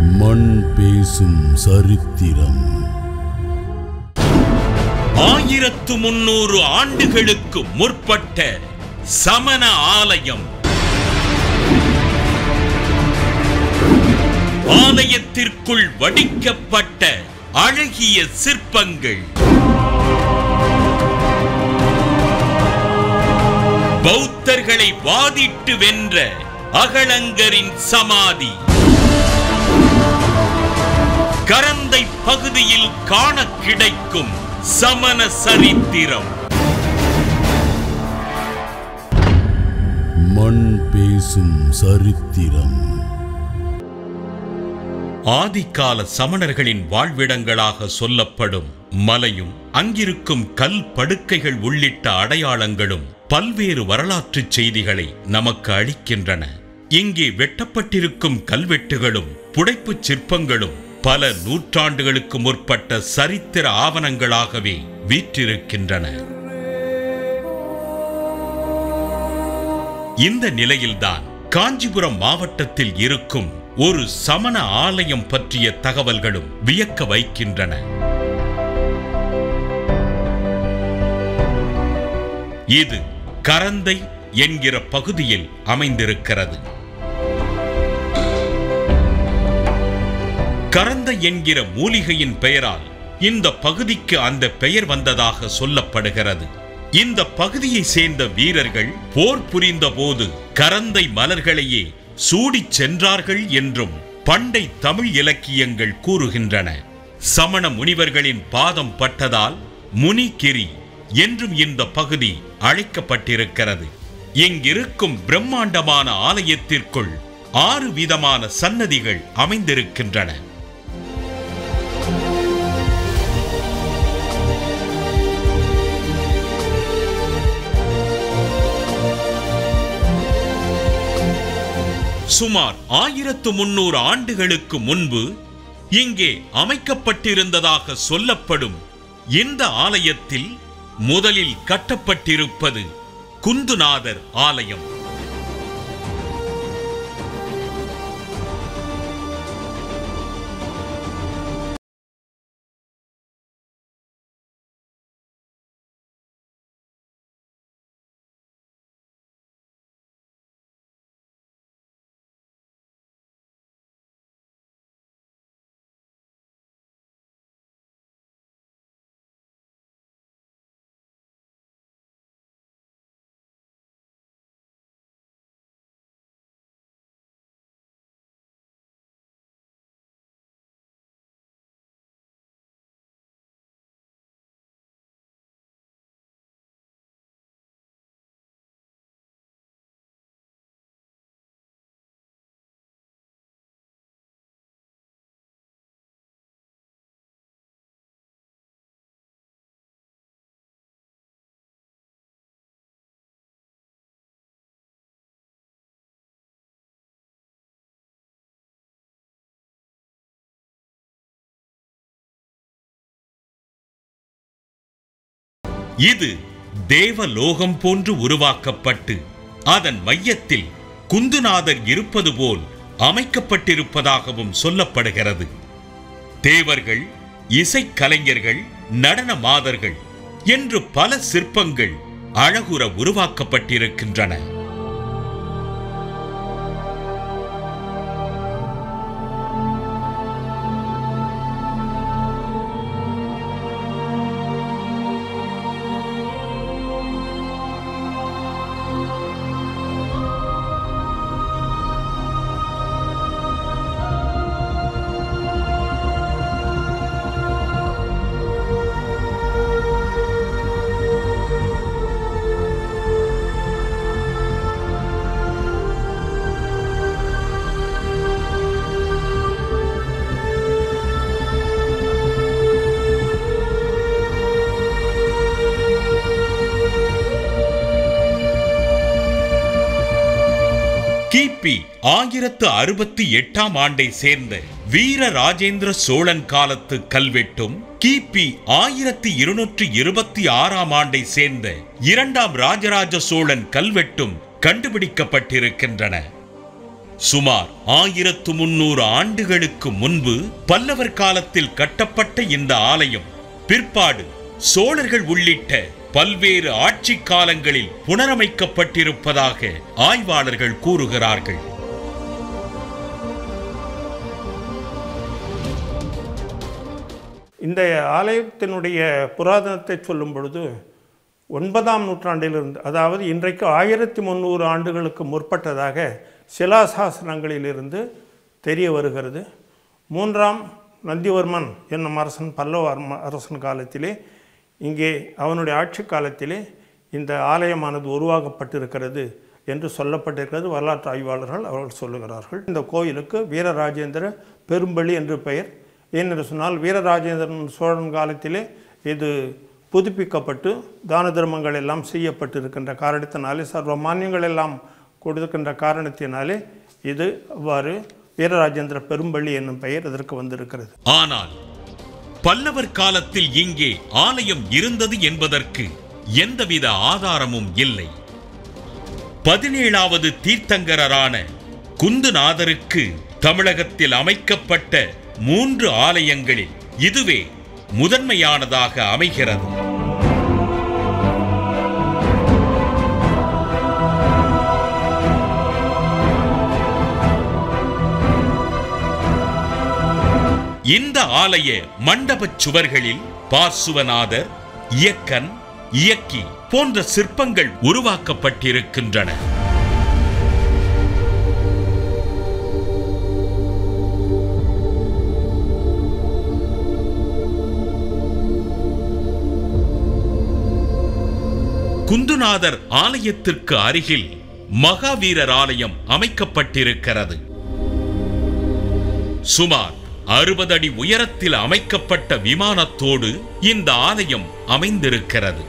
மண் பேசும் சரித்திரம் ஆயிரத்து முன்னூறு ஆண்டுகளுக்கு முற்பட்ட சமண ஆலயம் ஆலயத்திற்குள் வடிக்கப்பட்ட அழகிய சிற்பங்கள் பௌத்தர்களை வாதிட்டு வென்ற அகலங்கரின் சமாதி கரந்தை பகுதியில் காண கிடைக்கும் சமண சரித்திரம் மண் பேசும் சரித்திரம் ஆதிக்கால சமணர்களின் வாழ்விடங்களாக சொல்லப்படும் மலையும் அங்கிருக்கும் கல் படுக்கைகள் உள்ளிட்ட அடையாளங்களும் பல்வேறு வரலாற்றுச் செய்திகளை நமக்கு அளிக்கின்றன இங்கே வெட்டப்பட்டிருக்கும் கல்வெட்டுகளும் புடைப்புச் சிற்பங்களும் பல நூற்றாண்டுகளுக்கு முற்பட்ட சரித்திர ஆவணங்களாகவே வீற்றிருக்கின்றன இந்த நிலையில்தான் காஞ்சிபுரம் மாவட்டத்தில் இருக்கும் ஒரு சமண ஆலயம் பற்றிய தகவல்களும் வியக்க வைக்கின்றன இது கரந்தை என்கிற பகுதியில் அமைந்திருக்கிறது கரந்தை என்கிற மூலிகையின் பெயரால் இந்த பகுதிக்கு அந்த பெயர் வந்ததாக சொல்லப்படுகிறது இந்த பகுதியை சேர்ந்த வீரர்கள் போர் புரிந்த போது கரந்தை மலர்களையே சூடிச் சென்றார்கள் என்றும் பண்டை தமிழ் இலக்கியங்கள் கூறுகின்றன சமண முனிவர்களின் பாதம் பட்டதால் முனிகிரி என்றும் இந்த பகுதி அழைக்கப்பட்டிருக்கிறது இங்கிருக்கும் பிரம்மாண்டமான ஆலயத்திற்குள் ஆறு விதமான சன்னதிகள் அமைந்திருக்கின்றன சுமார் ஆயிரத்து முன்னூறு ஆண்டுகளுக்கு முன்பு இங்கே அமைக்கப்பட்டிருந்ததாக சொல்லப்படும் இந்த ஆலயத்தில் முதலில் கட்டப்பட்டிருப்பது குந்துநாதர் ஆலயம் இது தேவலோகம் போன்று உருவாக்கப்பட்டு அதன் மையத்தில் குந்துநாதர் இருப்பது போல் அமைக்கப்பட்டிருப்பதாகவும் சொல்லப்படுகிறது தேவர்கள் இசைக்கலைஞர்கள் நடன மாதர்கள் என்று பல சிற்பங்கள் அழகுற உருவாக்கப்பட்டிருக்கின்றன கிபி ஆயிரத்து அறுபத்தி எட்டாம் ஆண்டை சேர்ந்த வீர ராஜேந்திர சோழன் காலத்து கல்வெட்டும் கிபி ஆயிரத்தி இருநூற்றி இருபத்தி ஆறாம் ஆண்டை சேர்ந்த இரண்டாம் ராஜராஜ சோழன் கல்வெட்டும் கண்டுபிடிக்கப்பட்டிருக்கின்றன சுமார் ஆயிரத்து முன்னூறு ஆண்டுகளுக்கு முன்பு பல்லவர் காலத்தில் கட்டப்பட்ட இந்த ஆலயம் பிற்பாடு சோழர்கள் உள்ளிட்ட பல்வேறு ஆட்சி காலங்களில் புனரமைக்கப்பட்டிருப்பதாக ஆய்வாளர்கள் கூறுகிறார்கள் இந்த ஆலயத்தினுடைய புராதனத்தை சொல்லும் பொழுது ஒன்பதாம் நூற்றாண்டிலிருந்து அதாவது இன்றைக்கு ஆயிரத்தி முந்நூறு ஆண்டுகளுக்கு முற்பட்டதாக சிலாசாசனங்களிலிருந்து தெரிய வருகிறது மூன்றாம் நந்திவர்மன் என்னும் அரசன் பல்லவ அர்ம- அரசன் காலத்திலே இங்கே அவனுடைய ஆட்சி காலத்திலே இந்த ஆலயமானது உருவாக்கப்பட்டிருக்கிறது என்று சொல்லப்பட்டிருக்கிறது வரலாற்று ஆய்வாளர்கள் அவர்கள் சொல்லுகிறார்கள் இந்த கோயிலுக்கு வீரராஜேந்திர பெரும்பள்ளி என்று பெயர் ஏனென்று சொன்னால் வீரராஜேந்திரன் சோழன் காலத்திலே இது புதுப்பிக்கப்பட்டு தான தர்மங்கள் எல்லாம் செய்யப்பட்டிருக்கின்ற காரணத்தினாலே சர்வ மானியங்கள் எல்லாம் கொடுக்கின்ற காரணத்தினாலே இது அவ்வாறு வீரராஜேந்திர பெரும்பள்ளி என்னும் பெயர் இதற்கு வந்திருக்கிறது ஆனால் பல்லவர் காலத்தில் இங்கே ஆலயம் இருந்தது என்பதற்கு எந்தவித ஆதாரமும் இல்லை பதினேழாவது தீர்த்தங்கரரான குந்துநாதருக்கு தமிழகத்தில் அமைக்கப்பட்ட மூன்று ஆலயங்களில் இதுவே முதன்மையானதாக அமைகிறது இந்த ஆலய மண்டபச் சுவர்களில் பார்சுவநாதர் இயக்கன் இயக்கி போன்ற சிற்பங்கள் உருவாக்கப்பட்டிருக்கின்றன குந்துநாதர் ஆலயத்திற்கு அருகில் மகாவீரர் ஆலயம் அமைக்கப்பட்டிருக்கிறது சுமார் அறுபது அடி உயரத்தில் அமைக்கப்பட்ட விமானத்தோடு இந்த ஆலயம் அமைந்திருக்கிறது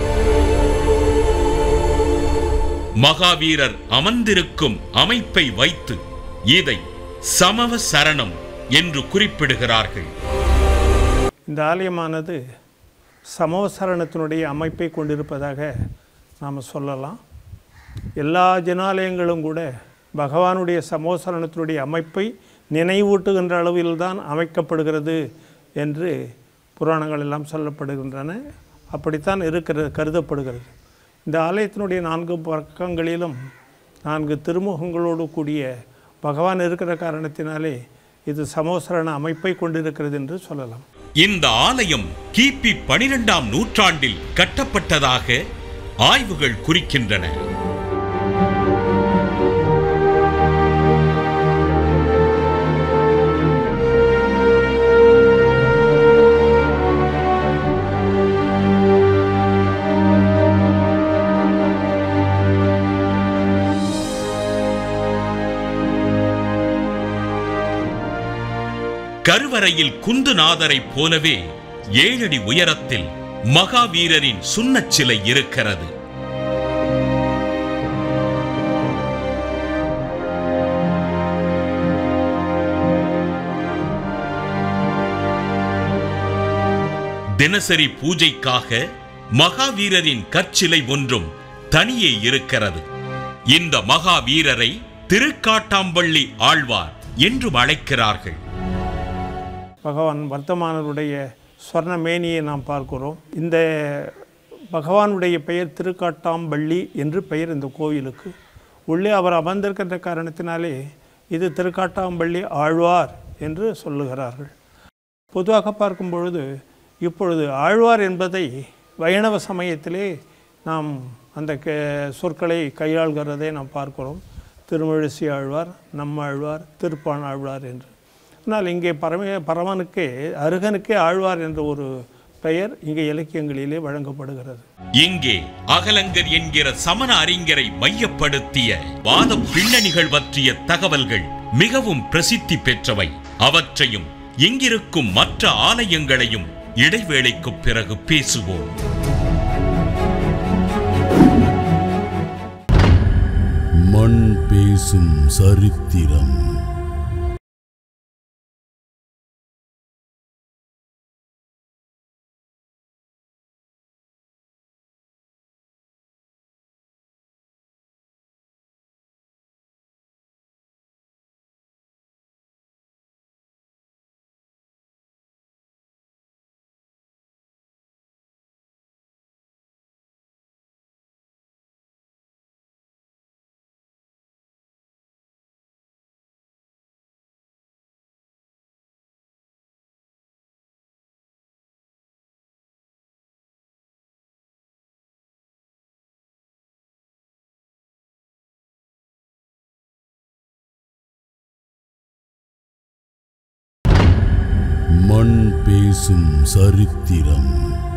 மகாவீரர் அமர்ந்திருக்கும் அமைப்பை வைத்து இதை சமவ சரணம் என்று குறிப்பிடுகிறார்கள் இந்த ஆலயமானது சமவசரணத்தினுடைய அமைப்பை கொண்டிருப்பதாக நாம் சொல்லலாம் எல்லா ஜனாலயங்களும் கூட பகவானுடைய சமோசரணத்தினுடைய அமைப்பை நினைவூட்டுகின்ற அளவில்தான் அமைக்கப்படுகிறது என்று புராணங்கள் எல்லாம் சொல்லப்படுகின்றன அப்படித்தான் இருக்கிறது கருதப்படுகிறது இந்த ஆலயத்தினுடைய நான்கு பக்கங்களிலும் நான்கு திருமுகங்களோடு கூடிய பகவான் இருக்கிற காரணத்தினாலே இது சமோசரண அமைப்பை கொண்டிருக்கிறது என்று சொல்லலாம் இந்த ஆலயம் கிபி பனிரெண்டாம் நூற்றாண்டில் கட்டப்பட்டதாக ஆய்வுகள் குறிக்கின்றன கருவறையில் குந்துநாதரைப் போலவே ஏழடி உயரத்தில் மகாவீரரின் சுண்ணச் சிலை இருக்கிறது தினசரி பூஜைக்காக மகாவீரரின் கற்சிலை ஒன்றும் தனியே இருக்கிறது இந்த மகாவீரரை திருக்காட்டாம்பள்ளி ஆழ்வார் என்றும் அழைக்கிறார்கள் பகவான் வர்த்தமானருடைய ஸ்வர்ண மேனியை நாம் பார்க்கிறோம் இந்த பகவானுடைய பெயர் திருக்காட்டாம்பள்ளி என்று பெயர் இந்த கோயிலுக்கு உள்ளே அவர் அமர்ந்திருக்கின்ற காரணத்தினாலே இது திருக்காட்டாம்பள்ளி ஆழ்வார் என்று சொல்லுகிறார்கள் பொதுவாக பார்க்கும் பொழுது இப்பொழுது ஆழ்வார் என்பதை வைணவ சமயத்திலே நாம் அந்த க சொற்களை கையாள்கிறதை நாம் பார்க்கிறோம் திருமழிசை ஆழ்வார் நம்மாழ்வார் திருப்பான் ஆழ்வார் என்று ஆனால் இங்கே பரம பரமனுக்கே அருகனுக்கே ஆழ்வார் என்ற ஒரு பெயர் இங்கே இலக்கியங்களிலே வழங்கப்படுகிறது இங்கே அகலங்கர் என்கிற சமண அறிஞரை மையப்படுத்திய வாத பின்னணிகள் பற்றிய தகவல்கள் மிகவும் பிரசித்தி பெற்றவை அவற்றையும் இங்கிருக்கும் மற்ற ஆலயங்களையும் இடைவேளைக்குப் பிறகு பேசுவோம் மண் பேசும் சரித்திரம் மண் பேசும் சரித்திரம்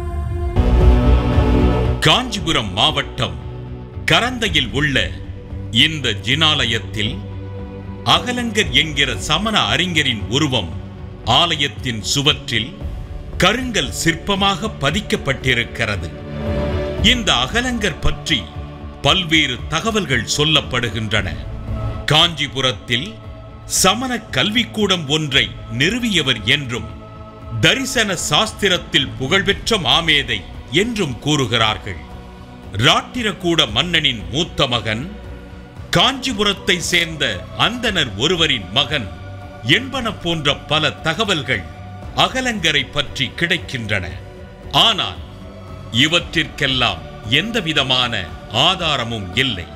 காஞ்சிபுரம் மாவட்டம் கரந்தையில் உள்ள இந்த ஜினாலயத்தில் அகலங்கர் என்கிற சமண அறிஞரின் உருவம் ஆலயத்தின் சுவற்றில் கருங்கல் சிற்பமாக பதிக்கப்பட்டிருக்கிறது இந்த அகலங்கர் பற்றி பல்வேறு தகவல்கள் சொல்லப்படுகின்றன காஞ்சிபுரத்தில் சமண கல்விக்கூடம் ஒன்றை நிறுவியவர் என்றும் தரிசன சாஸ்திரத்தில் புகழ்பெற்ற மாமேதை என்றும் கூறுகிறார்கள் ராட்டிரகூட மன்னனின் மூத்த மகன் காஞ்சிபுரத்தை சேர்ந்த அந்தணர் ஒருவரின் மகன் என்பன போன்ற பல தகவல்கள் அகலங்கரை பற்றி கிடைக்கின்றன ஆனால் இவற்றிற்கெல்லாம் எந்தவிதமான ஆதாரமும் இல்லை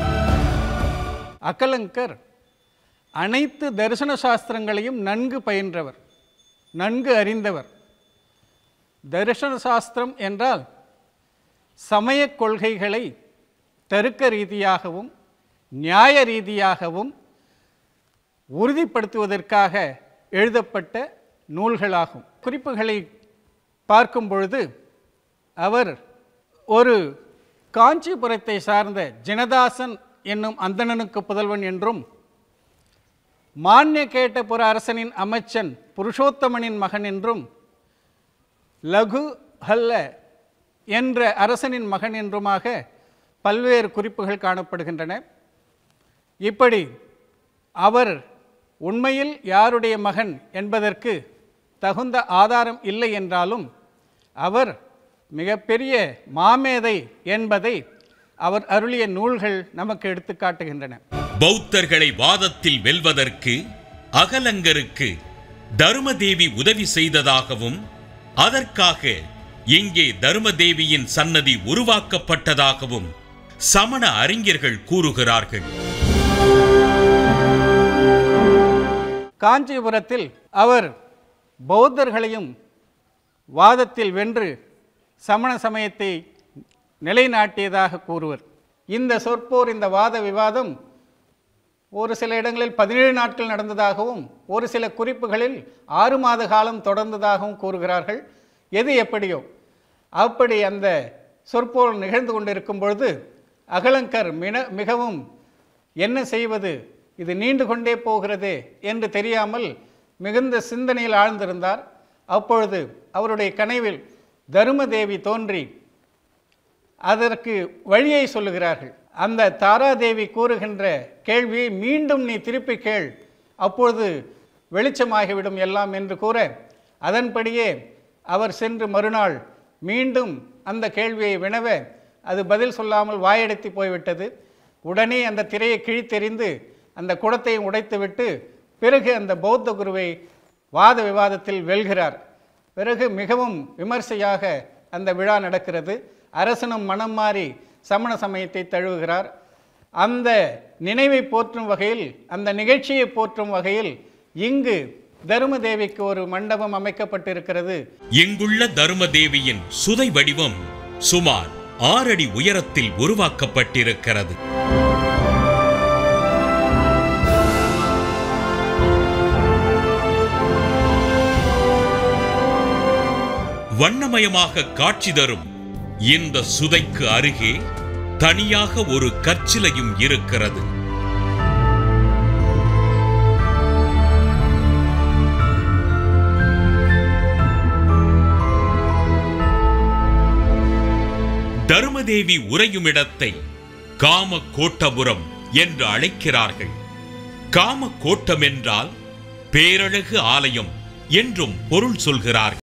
அக்கலங்கர் அனைத்து தரிசன சாஸ்திரங்களையும் நன்கு பயின்றவர் நன்கு அறிந்தவர் தரிசன சாஸ்திரம் என்றால் சமயக் கொள்கைகளை தருக்க ரீதியாகவும் நியாய ரீதியாகவும் உறுதிப்படுத்துவதற்காக எழுதப்பட்ட நூல்களாகும் குறிப்புகளை பார்க்கும் பொழுது அவர் ஒரு காஞ்சிபுரத்தை சார்ந்த ஜனதாசன் என்னும் அந்தணனுக்கு புதல்வன் என்றும் மானிய கேட்டபுர அரசனின் அமைச்சன் புருஷோத்தமனின் மகன் என்றும் லகு ஹல்ல என்ற அரசனின் மகன் என்றுமாக பல்வேறு குறிப்புகள் காணப்படுகின்றன இப்படி அவர் உண்மையில் யாருடைய மகன் என்பதற்கு தகுந்த ஆதாரம் இல்லை என்றாலும் அவர் மிகப்பெரிய மாமேதை என்பதை அவர் அருளிய நூல்கள் நமக்கு எடுத்துக்காட்டுகின்றன பௌத்தர்களை வாதத்தில் வெல்வதற்கு அகலங்கருக்கு தருமதேவி உதவி செய்ததாகவும் அதற்காக இங்கே தருமதேவியின் சன்னதி உருவாக்கப்பட்டதாகவும் சமண அறிஞர்கள் கூறுகிறார்கள் காஞ்சிபுரத்தில் அவர் பௌத்தர்களையும் வாதத்தில் வென்று சமண சமயத்தை நிலைநாட்டியதாக கூறுவர் இந்த சொற்போர் இந்த வாத விவாதம் ஒரு சில இடங்களில் பதினேழு நாட்கள் நடந்ததாகவும் ஒரு சில குறிப்புகளில் ஆறு மாத காலம் தொடர்ந்ததாகவும் கூறுகிறார்கள் எது எப்படியோ அப்படி அந்த சொற்போர் நிகழ்ந்து கொண்டிருக்கும் பொழுது அகலங்கர் மின மிகவும் என்ன செய்வது இது நீண்டு கொண்டே போகிறதே என்று தெரியாமல் மிகுந்த சிந்தனையில் ஆழ்ந்திருந்தார் அப்பொழுது அவருடைய கனவில் தருமதேவி தோன்றி அதற்கு வழியை சொல்லுகிறார்கள் அந்த தாராதேவி கூறுகின்ற கேள்வியை மீண்டும் நீ திருப்பி கேள் அப்பொழுது வெளிச்சமாகிவிடும் எல்லாம் என்று கூற அதன்படியே அவர் சென்று மறுநாள் மீண்டும் அந்த கேள்வியை வினவ அது பதில் சொல்லாமல் வாயடைத்து போய்விட்டது உடனே அந்த திரையை கிழித்தெறிந்து அந்த குடத்தையும் உடைத்துவிட்டு பிறகு அந்த பௌத்த குருவை வாத விவாதத்தில் வெல்கிறார் பிறகு மிகவும் விமர்சையாக அந்த விழா நடக்கிறது அரசனும் மனம் மாறி சமண சமயத்தை தழுவுகிறார் அந்த நினைவை போற்றும் வகையில் அந்த நிகழ்ச்சியை போற்றும் வகையில் இங்கு தருமதேவிக்கு ஒரு மண்டபம் அமைக்கப்பட்டிருக்கிறது இங்குள்ள தருமதேவியின் சுதை வடிவம் சுமார் ஆறடி உயரத்தில் உருவாக்கப்பட்டிருக்கிறது வண்ணமயமாக காட்சி தரும் இந்த சுதைக்கு அருகே தனியாக ஒரு கற்சிலையும் இருக்கிறது தருமதேவி உறையும் இடத்தை காம கோட்டபுரம் என்று அழைக்கிறார்கள் காம கோட்டம் என்றால் பேரழகு ஆலயம் என்றும் பொருள் சொல்கிறார்கள்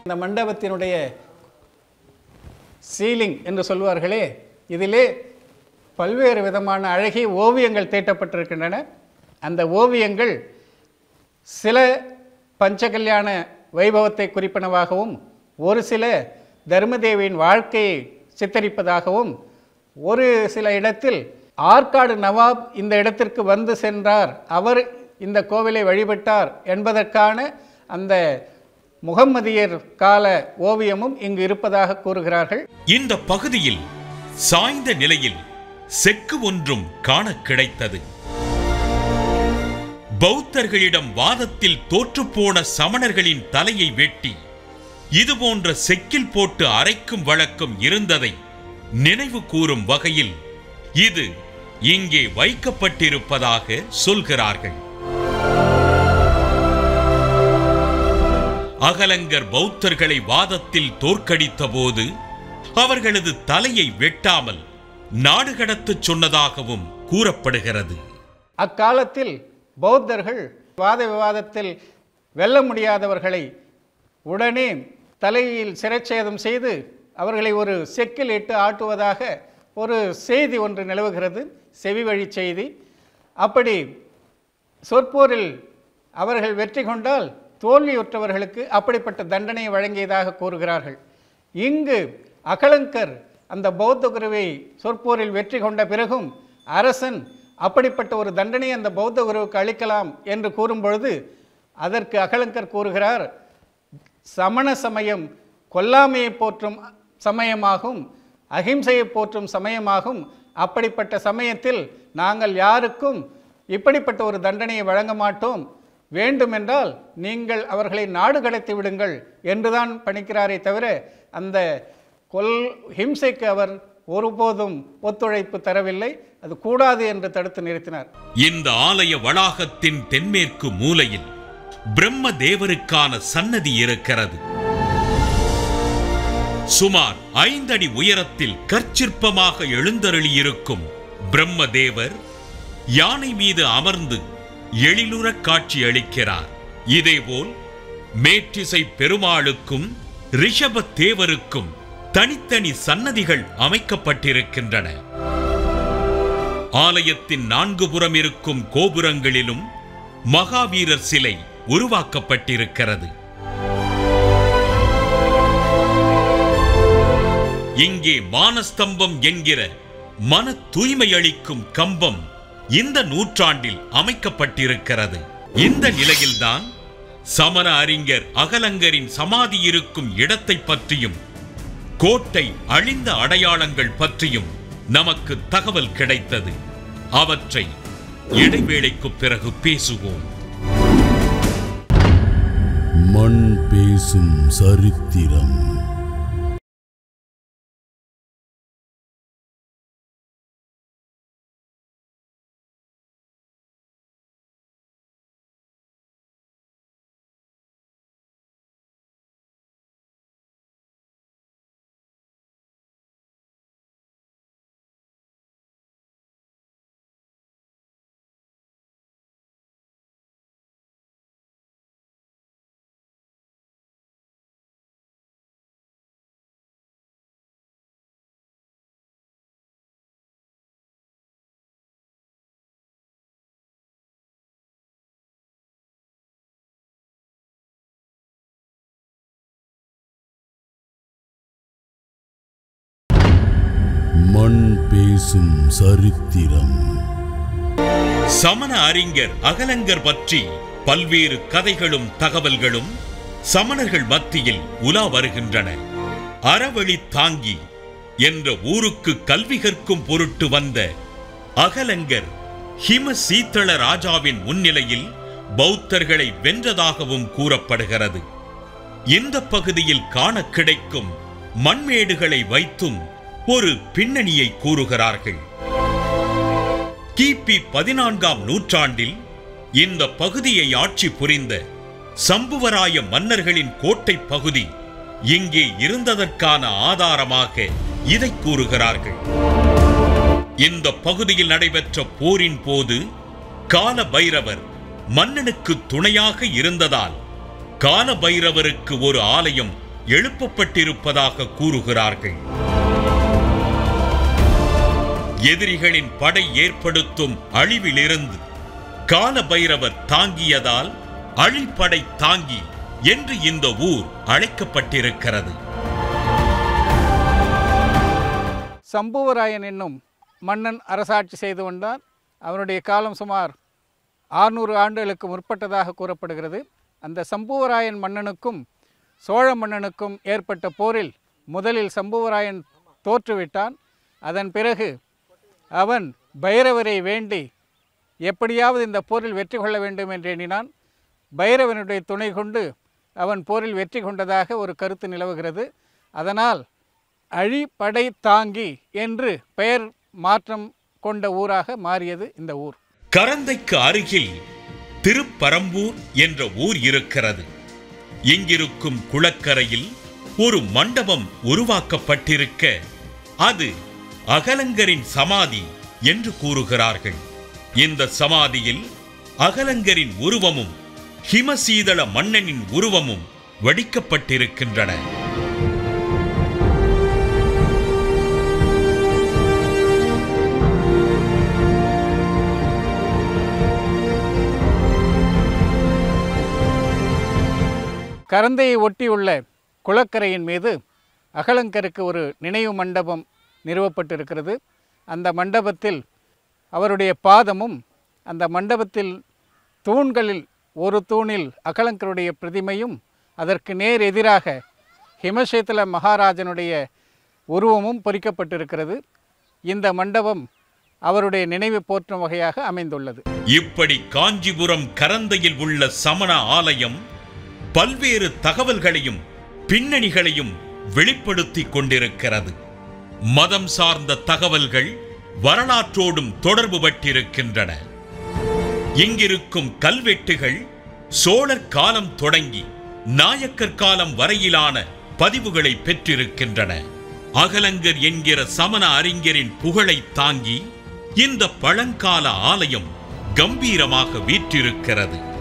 இந்த மண்டபத்தினுடைய சீலிங் என்று சொல்வார்களே இதிலே பல்வேறு விதமான அழகிய ஓவியங்கள் தீட்டப்பட்டிருக்கின்றன அந்த ஓவியங்கள் சில பஞ்சகல்யாண வைபவத்தை குறிப்பனவாகவும் ஒரு சில தர்மதேவியின் வாழ்க்கையை சித்தரிப்பதாகவும் ஒரு சில இடத்தில் ஆற்காடு நவாப் இந்த இடத்திற்கு வந்து சென்றார் அவர் இந்த கோவிலை வழிபட்டார் என்பதற்கான அந்த முகம்மதியர் கால ஓவியமும் இங்கு இருப்பதாக கூறுகிறார்கள் இந்த பகுதியில் சாய்ந்த நிலையில் செக்கு ஒன்றும் காண கிடைத்தது பௌத்தர்களிடம் வாதத்தில் தோற்றுப்போன சமணர்களின் தலையை வெட்டி இதுபோன்ற செக்கில் போட்டு அரைக்கும் வழக்கம் இருந்ததை நினைவு கூறும் வகையில் இது இங்கே வைக்கப்பட்டிருப்பதாக சொல்கிறார்கள் அகலங்கர் பௌத்தர்களை வாதத்தில் தோற்கடித்த போது அவர்களது தலையை வெட்டாமல் நாடு கடத்தச் சொன்னதாகவும் கூறப்படுகிறது அக்காலத்தில் பௌத்தர்கள் வாத விவாதத்தில் வெல்ல முடியாதவர்களை உடனே தலையில் சிரச்சேதம் செய்து அவர்களை ஒரு செக்கில் இட்டு ஆட்டுவதாக ஒரு செய்தி ஒன்று நிலவுகிறது செவி வழி செய்தி அப்படி சொற்போரில் அவர்கள் வெற்றி கொண்டால் தோல்வியுற்றவர்களுக்கு அப்படிப்பட்ட தண்டனை வழங்கியதாக கூறுகிறார்கள் இங்கு அகலங்கர் அந்த பௌத்த குருவை சொற்போரில் வெற்றி கொண்ட பிறகும் அரசன் அப்படிப்பட்ட ஒரு தண்டனை அந்த பௌத்த குருவுக்கு அளிக்கலாம் என்று கூறும்பொழுது அதற்கு அகலங்கர் கூறுகிறார் சமண சமயம் கொல்லாமையை போற்றும் சமயமாகும் அகிம்சையை போற்றும் சமயமாகும் அப்படிப்பட்ட சமயத்தில் நாங்கள் யாருக்கும் இப்படிப்பட்ட ஒரு தண்டனையை வழங்க மாட்டோம் வேண்டுமென்றால் நீங்கள் அவர்களை நாடு கடத்தி விடுங்கள் என்றுதான் பணிக்கிறாரே தவிர அந்த கொல் ஹிம்சைக்கு அவர் ஒருபோதும் ஒத்துழைப்பு தரவில்லை அது கூடாது என்று தடுத்து நிறுத்தினார் இந்த ஆலய வளாகத்தின் தென்மேற்கு மூலையில் பிரம்ம தேவருக்கான சன்னதி இருக்கிறது சுமார் ஐந்தடி உயரத்தில் கற்சிற்பமாக எழுந்தருளியிருக்கும் பிரம்மதேவர் யானை மீது அமர்ந்து எழிலுற காட்சி அளிக்கிறார் இதேபோல் மேற்றிசை பெருமாளுக்கும் ரிஷப தேவருக்கும் தனித்தனி சன்னதிகள் அமைக்கப்பட்டிருக்கின்றன ஆலயத்தின் நான்கு புறம் இருக்கும் கோபுரங்களிலும் மகாவீரர் சிலை உருவாக்கப்பட்டிருக்கிறது இங்கே மானஸ்தம்பம் என்கிற மன தூய்மை அளிக்கும் கம்பம் இந்த நூற்றாண்டில் அமைக்கப்பட்டிருக்கிறது இந்த நிலையில்தான் சமண அறிஞர் அகலங்கரின் சமாதி இருக்கும் இடத்தை பற்றியும் கோட்டை அழிந்த அடையாளங்கள் பற்றியும் நமக்கு தகவல் கிடைத்தது அவற்றை இடைவேளைக்கு பிறகு பேசுவோம் மண் பேசும் சரித்திரம் மண் பேசும் சரித்திரம் சமண அறிஞர் அகலங்கர் பற்றி பல்வேறு கதைகளும் தகவல்களும் சமணர்கள் மத்தியில் உலா வருகின்றன அறவழி தாங்கி என்ற ஊருக்கு கல்வி கற்கும் பொருட்டு வந்த அகலங்கர் ஹிம சீத்தள ராஜாவின் முன்னிலையில் பௌத்தர்களை வென்றதாகவும் கூறப்படுகிறது இந்த பகுதியில் காண கிடைக்கும் மண்மேடுகளை வைத்தும் ஒரு பின்னணியை கூறுகிறார்கள் கிபி பதினான்காம் நூற்றாண்டில் இந்த பகுதியை ஆட்சி புரிந்த சம்புவராய மன்னர்களின் கோட்டை பகுதி இங்கே இருந்ததற்கான ஆதாரமாக இதை கூறுகிறார்கள் இந்த பகுதியில் நடைபெற்ற போரின் போது கால பைரவர் மன்னனுக்கு துணையாக இருந்ததால் கால பைரவருக்கு ஒரு ஆலயம் எழுப்பப்பட்டிருப்பதாக கூறுகிறார்கள் எதிரிகளின் படை ஏற்படுத்தும் அழிவிலிருந்து கால பைரவர் தாங்கியதால் அழிப்படை தாங்கி என்று இந்த ஊர் அழைக்கப்பட்டிருக்கிறது சம்புவராயன் என்னும் மன்னன் அரசாட்சி செய்து வந்தான் அவனுடைய காலம் சுமார் ஆறுநூறு ஆண்டுகளுக்கு முற்பட்டதாக கூறப்படுகிறது அந்த சம்புவராயன் மன்னனுக்கும் சோழ மன்னனுக்கும் ஏற்பட்ட போரில் முதலில் சம்புவராயன் தோற்றுவிட்டான் அதன் பிறகு அவன் பைரவரை வேண்டி எப்படியாவது இந்த போரில் வெற்றி கொள்ள வேண்டும் என்று எண்ணினான் பைரவனுடைய துணை கொண்டு அவன் போரில் வெற்றி கொண்டதாக ஒரு கருத்து நிலவுகிறது அதனால் அழிப்படை தாங்கி என்று பெயர் மாற்றம் கொண்ட ஊராக மாறியது இந்த ஊர் கரந்தைக்கு அருகில் திருப்பரம்பூர் என்ற ஊர் இருக்கிறது இங்கிருக்கும் குளக்கரையில் ஒரு மண்டபம் உருவாக்கப்பட்டிருக்க அது அகலங்கரின் சமாதி என்று கூறுகிறார்கள் இந்த சமாதியில் அகலங்கரின் உருவமும் ஹிமசீதள மன்னனின் உருவமும் வடிக்கப்பட்டிருக்கின்றன கரந்தையை ஒட்டியுள்ள குளக்கரையின் மீது அகலங்கருக்கு ஒரு நினைவு மண்டபம் நிறுவப்பட்டிருக்கிறது அந்த மண்டபத்தில் அவருடைய பாதமும் அந்த மண்டபத்தில் தூண்களில் ஒரு தூணில் அகலங்கருடைய பிரதிமையும் அதற்கு நேர் எதிராக ஹிமசேத்தல மகாராஜனுடைய உருவமும் பொறிக்கப்பட்டிருக்கிறது இந்த மண்டபம் அவருடைய நினைவு போற்றும் வகையாக அமைந்துள்ளது இப்படி காஞ்சிபுரம் கரந்தையில் உள்ள சமண ஆலயம் பல்வேறு தகவல்களையும் பின்னணிகளையும் வெளிப்படுத்திக் கொண்டிருக்கிறது மதம் சார்ந்த தகவல்கள் வரலாற்றோடும் தொடர்பு பட்டிருக்கின்றன இங்கிருக்கும் கல்வெட்டுகள் சோழர் காலம் தொடங்கி நாயக்கர் காலம் வரையிலான பதிவுகளை பெற்றிருக்கின்றன அகலங்கர் என்கிற சமண அறிஞரின் புகழை தாங்கி இந்த பழங்கால ஆலயம் கம்பீரமாக வீற்றிருக்கிறது